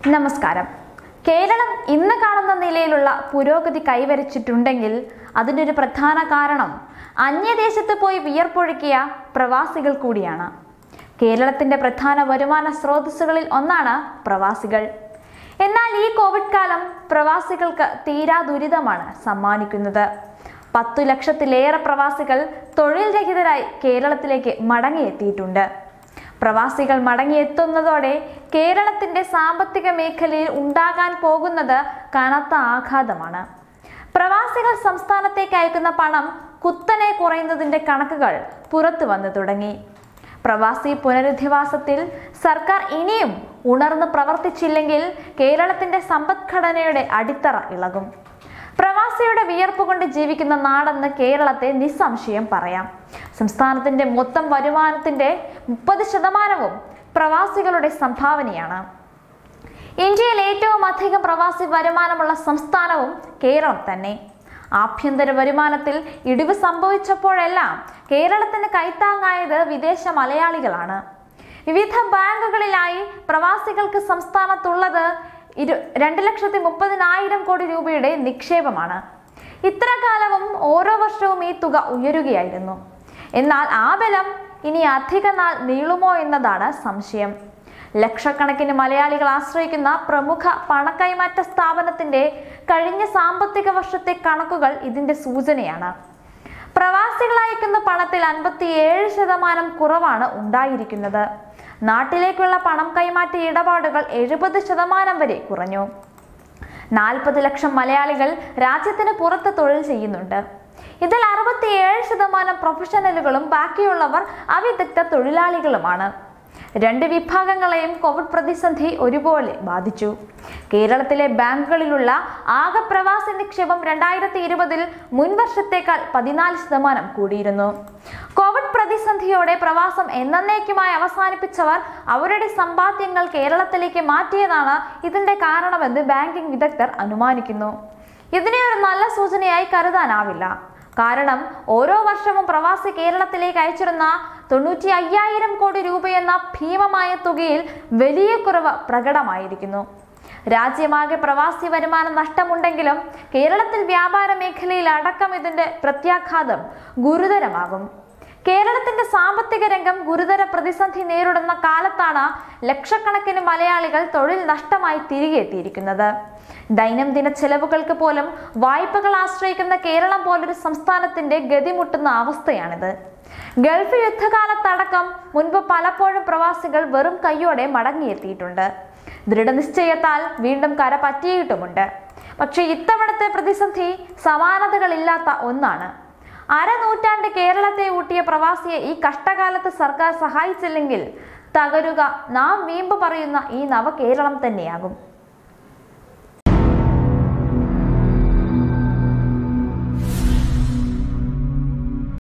നമസ്കാരം കേരളം ഇന്ന് കാണുന്ന നിലയിലുള്ള പുരോഗതി കൈവരിച്ചിട്ടുണ്ടെങ്കിൽ അതിൻ്റെ ഒരു പ്രധാന കാരണം അന്യദേശത്ത് പോയി വിയർപ്പൊഴുക്കിയ പ്രവാസികൾ കൂടിയാണ് കേരളത്തിൻ്റെ പ്രധാന വരുമാന സ്രോതസ്സുകളിൽ ഒന്നാണ് പ്രവാസികൾ എന്നാൽ ഈ കോവിഡ് കാലം പ്രവാസികൾക്ക് തീരാ ദുരിതമാണ് സമ്മാനിക്കുന്നത് പത്തു ലക്ഷത്തിലേറെ പ്രവാസികൾ തൊഴിൽ രഹിതരായി കേരളത്തിലേക്ക് മടങ്ങിയെത്തിയിട്ടുണ്ട് പ്രവാസികൾ മടങ്ങിയെത്തുന്നതോടെ കേരളത്തിന്റെ സാമ്പത്തിക മേഖലയിൽ ഉണ്ടാകാൻ പോകുന്നത് കനത്ത ആഘാതമാണ് പ്രവാസികൾ സംസ്ഥാനത്തേക്ക് അയക്കുന്ന പണം കുത്തനെ കുറയുന്നതിന്റെ കണക്കുകൾ പുറത്തു വന്നു തുടങ്ങി പ്രവാസി പുനരധിവാസത്തിൽ സർക്കാർ ഇനിയും ഉണർന്ന് പ്രവർത്തിച്ചില്ലെങ്കിൽ കേരളത്തിന്റെ സമ്പദ്ഘടനയുടെ അടിത്തറ ഇളകും പ്രവാസിയുടെ വിയർപ്പ് കൊണ്ട് ജീവിക്കുന്ന നാടെന്ന് കേരളത്തെ നിസ്സംശയം പറയാം സംസ്ഥാനത്തിന്റെ മൊത്തം വരുമാനത്തിന്റെ മുപ്പത് ശതമാനവും പ്രവാസികളുടെ സംഭാവനയാണ് ഇന്ത്യയിൽ ഏറ്റവും അധികം പ്രവാസി വരുമാനമുള്ള സംസ്ഥാനവും കേരളം തന്നെ ആഭ്യന്തര വരുമാനത്തിൽ ഇടിവ് സംഭവിച്ചപ്പോഴെല്ലാം കേരളത്തിന് കൈത്താങ്ങായത് വിദേശ മലയാളികളാണ് വിവിധ ബാങ്കുകളിലായി പ്രവാസികൾക്ക് സംസ്ഥാനത്തുള്ളത് ഇരു രണ്ട് ലക്ഷത്തി മുപ്പതിനായിരം കോടി രൂപയുടെ നിക്ഷേപമാണ് ഇത്ര കാലവും ഓരോ വർഷവും ഈ തുക ഉയരുകയായിരുന്നു എന്നാൽ ആ ബലം ഇനി അധിക നാൾ നീളുമോ എന്നതാണ് സംശയം ലക്ഷക്കണക്കിന് മലയാളികൾ ആശ്രയിക്കുന്ന പ്രമുഖ പണക്കൈമാറ്റ സ്ഥാപനത്തിന്റെ കഴിഞ്ഞ സാമ്പത്തിക വർഷത്തെ കണക്കുകൾ ഇതിന്റെ സൂചനയാണ് പ്രവാസികൾ അയക്കുന്ന പണത്തിൽ അൻപത്തിയേഴ് ശതമാനം കുറവാണ് ഉണ്ടായിരിക്കുന്നത് നാട്ടിലേക്കുള്ള പണം കൈമാറ്റ ഇടപാടുകൾ എഴുപത് ശതമാനം വരെ കുറഞ്ഞു നാൽപ്പത് ലക്ഷം മലയാളികൾ രാജ്യത്തിന് പുറത്ത് തൊഴിൽ ചെയ്യുന്നുണ്ട് ഇതിൽ അറുപത്തിയേഴ് ശതമാനം പ്രൊഫഷണലുകളും ബാക്കിയുള്ളവർ അവിദഗ്ധ തൊഴിലാളികളുമാണ് രണ്ട് വിഭാഗങ്ങളെയും കോവിഡ് പ്രതിസന്ധി ഒരുപോലെ ബാധിച്ചു കേരളത്തിലെ ബാങ്കുകളിലുള്ള ആകെ പ്രവാസി നിക്ഷേപം രണ്ടായിരത്തി ഇരുപതിൽ മുൻ വർഷത്തേക്കാൾ പതിനാല് ശതമാനം കൂടിയിരുന്നു കോവിഡ് പ്രതിസന്ധിയോടെ പ്രവാസം എന്നേക്കുമായി അവസാനിപ്പിച്ചവർ അവരുടെ സമ്പാദ്യങ്ങൾ കേരളത്തിലേക്ക് മാറ്റിയതാണ് ഇതിന്റെ കാരണമെന്ന് ബാങ്കിംഗ് വിദഗ്ധർ അനുമാനിക്കുന്നു ഇതിനെ ഒരു നല്ല സൂചനയായി കരുതാനാവില്ല കാരണം ഓരോ വർഷവും പ്രവാസി കേരളത്തിലേക്ക് അയച്ചിരുന്ന തൊണ്ണൂറ്റി അയ്യായിരം കോടി രൂപയെന്ന ഭീമമായ തുകയിൽ വലിയ കുറവ് പ്രകടമായിരിക്കുന്നു രാജ്യമാകെ പ്രവാസി വരുമാന നഷ്ടമുണ്ടെങ്കിലും കേരളത്തിൽ വ്യാപാര മേഖലയിൽ അടക്കം ഇതിന്റെ പ്രത്യാഘാതം ഗുരുതരമാകും കേരളത്തിന്റെ സാമ്പത്തിക രംഗം ഗുരുതര പ്രതിസന്ധി നേരിടുന്ന കാലത്താണ് ലക്ഷക്കണക്കിന് മലയാളികൾ തൊഴിൽ നഷ്ടമായി തിരികെ എത്തിയിരിക്കുന്നത് ദൈനംദിന ചെലവുകൾക്ക് പോലും വായ്പകൾ ആശ്രയിക്കുന്ന കേരളം പോലൊരു സംസ്ഥാനത്തിന്റെ ഗതിമുട്ടുന്ന അവസ്ഥയാണിത് ഗൾഫ് യുദ്ധകാലത്തടക്കം മുൻപ് പലപ്പോഴും പ്രവാസികൾ വെറും കൈയോടെ മടങ്ങിയെത്തിയിട്ടുണ്ട് ദൃഢനിശ്ചയത്താൽ വീണ്ടും കര പറ്റിയിട്ടുമുണ്ട് പക്ഷേ ഇത്തവണത്തെ പ്രതിസന്ധി സമാനതകളില്ലാത്ത ഒന്നാണ് അരനൂറ്റാണ്ട് കേരളത്തെ ഊട്ടിയ പ്രവാസിയെ ഈ കഷ്ടകാലത്ത് സർക്കാർ സഹായിച്ചില്ലെങ്കിൽ തകരുക നാം വീമ്പ് പറയുന്ന ഈ നവകേരളം തന്നെയാകും